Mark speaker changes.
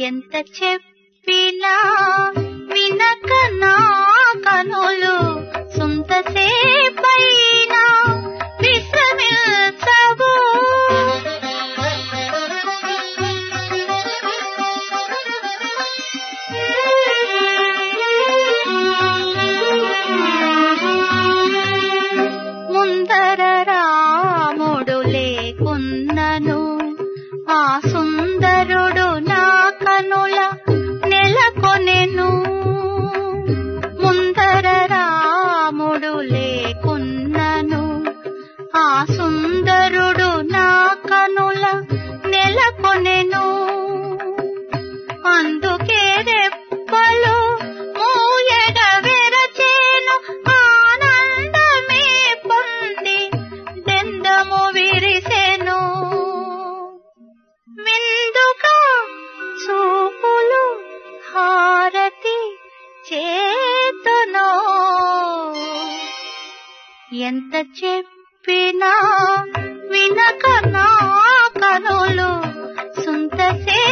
Speaker 1: ఎంత చెప్పినా వినక నా కనులు సుంతసేపైనా విశ్రమించవు ముందర రాముడు లేకున్నను ఆ సుందరుడు నా కనుల నెలకొనెను ముందర రాముడు లేకున్నను ఆ సుందరుడు నా కనుల నెలకొనెను అందుకే రెప్పలు మూయగ వెరచేను ఆనందమే పొంది దెందము విరిసెను విందుగా చూపులు హారతి చేతును ఎంత చెప్పినా వినక నా కనులు సుంతసే